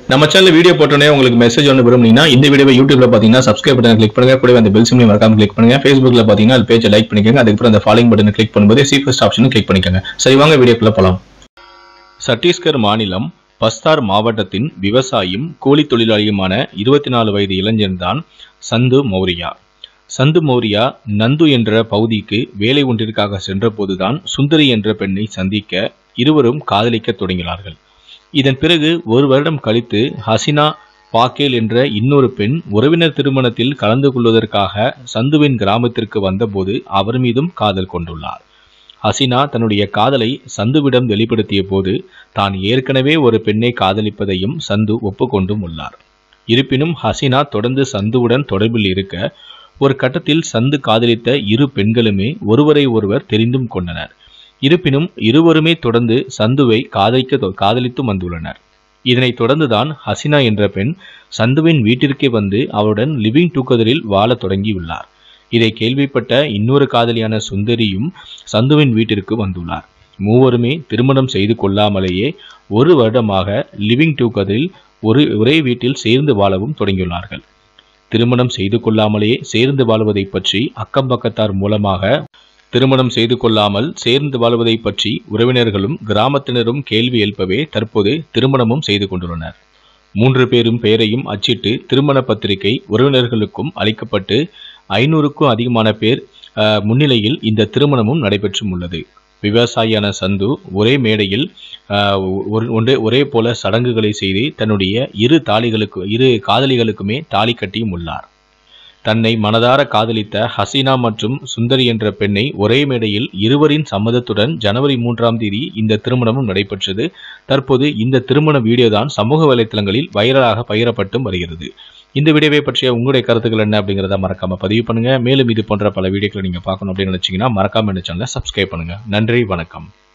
நம்ம channel video போட்டோன்னே உங்களுக்கு மெசேஜ் ஒன்று விரும்புனீங்கன்னா இந்த வீடியோவை யூடியூப்ல பார்த்தீங்கன்னா சப்ஸ்கிரைப் பட்டன் கிளிக் பண்ணுங்க கூடவே அந்த பெல் சிம்லையும் மறக்காம கிளிக் பண்ணுங்க ஃபேஸ்புக்ல பார்த்தீங்கன்னா அது பேஜை லைக் பண்ணிக்கோங்க அதுக்கப்புறம் அந்த ஃபாலோயிங் பட்டனை கிளிக் பண்ணும்போது சி ஃபர்ஸ்ட் ஆப்ஷனும் கிளிக் பண்ணிக்கோங்க சரி வாங்க வீடியோக்குள்ள போலாம் சத்தீஸ்கர் மாநிலம் பஸ்தார் மாவட்டத்தின் விவசாயியும் கூலி தொழிலாளியுமான இருபத்தி நாலு வயது இளைஞன்தான் சந்து மௌரியா சந்து மௌரியா நந்து என்ற பகுதிக்கு வேலை ஒன்றிற்காக சென்றபோதுதான் சுந்தரி என்ற பெண்ணை சந்திக்க இருவரும் காதலிக்கத் தொடங்கினார்கள் இதன் பிறகு ஒரு வருடம் கழித்து ஹசினா பாக்கேல் என்ற இன்னொரு பெண் உறவினர் திருமணத்தில் கலந்து கொள்வதற்காக சந்துவின் கிராமத்திற்கு வந்தபோது அவர் மீதும் காதல் கொண்டுள்ளார் ஹசினா தன்னுடைய காதலை சந்துவிடம் வெளிப்படுத்திய போது தான் ஏற்கனவே ஒரு பெண்ணை காதலிப்பதையும் சந்து ஒப்புக்கொண்டும் உள்ளார் இருப்பினும் ஹசினா தொடர்ந்து சந்துவுடன் தொடர்பில் இருக்க ஒரு கட்டத்தில் சந்து காதலித்த இரு பெண்களுமே ஒருவரை ஒருவர் தெரிந்தும் கொண்டனர் இருப்பினும் இருவருமே தொடர்ந்து சந்துவை காதலிக்க காதலித்து வந்துள்ளனர் இதனைத் தொடர்ந்துதான் ஹசினா என்ற பெண் சந்துவின் வீட்டிற்கே வந்து அவருடன் லிவிங் டுகெதரில் வாழத் தொடங்கியுள்ளார் இதை கேள்விப்பட்ட இன்னொரு காதலியான சுந்தரியும் சந்துவின் வீட்டிற்கு வந்துள்ளார் மூவருமே திருமணம் செய்து கொள்ளாமலேயே ஒரு வருடமாக லிவிங் டுகெதரில் ஒரு ஒரே வீட்டில் சேர்ந்து வாழவும் தொடங்கியுள்ளார்கள் திருமணம் செய்து கொள்ளாமலேயே சேர்ந்து வாழ்வதை பற்றி அக்கம் பக்கத்தார் மூலமாக திருமணம் செய்து கொள்ளாமல் சேர்ந்து வாழ்வதை பற்றி உறவினர்களும் கிராமத்தினரும் கேள்வி எழுப்பவே தற்போது திருமணமும் செய்து கொண்டுள்ளனர் மூன்று பேரும் பெயரையும் அச்சிட்டு திருமண பத்திரிகை உறவினர்களுக்கும் அளிக்கப்பட்டு ஐநூறுக்கும் அதிகமான பேர் அஹ், முன்னிலையில் இந்த திருமணமும் நடைபெற்றும் உள்ளது விவசாயியான சந்து ஒரே மேடையில் அஹ், ஒரு- ஒன்றே ஒரே போல சடங்குகளை செய்து தன்னுடைய இரு தாலிகளுக்கு இரு காதலிகளுக்குமே தாலி கட்டியும் உள்ளார் தன்னை மனதார காதலித்த ஹசீனா மற்றும் சுந்தரி என்ற பெண்ணை ஒரே மேடையில் இருவரின் சம்மதத்துடன் ஜனவரி மூன்றாம் தேதி இந்த திருமணமும் நடைபெற்றது தற்போது இந்த திருமண வீடியோ தான் சமூக வலைத்தளங்களில் வைரலாக பகிரப்பட்டும் வருகிறது இந்த வீடியோவை பற்றிய உங்களுடைய கருத்துக்கள் என்ன அப்படிங்கிறத மறக்காம பதிவு பண்ணுங்க மேலும் இது போன்ற பல வீடியோக்களை நீங்க பார்க்கணும் அப்படின்னு நினைச்சீங்கன்னா மறக்காம இந்த சேனலை சப்ஸ்கிரைப் பண்ணுங்க நன்றி வணக்கம்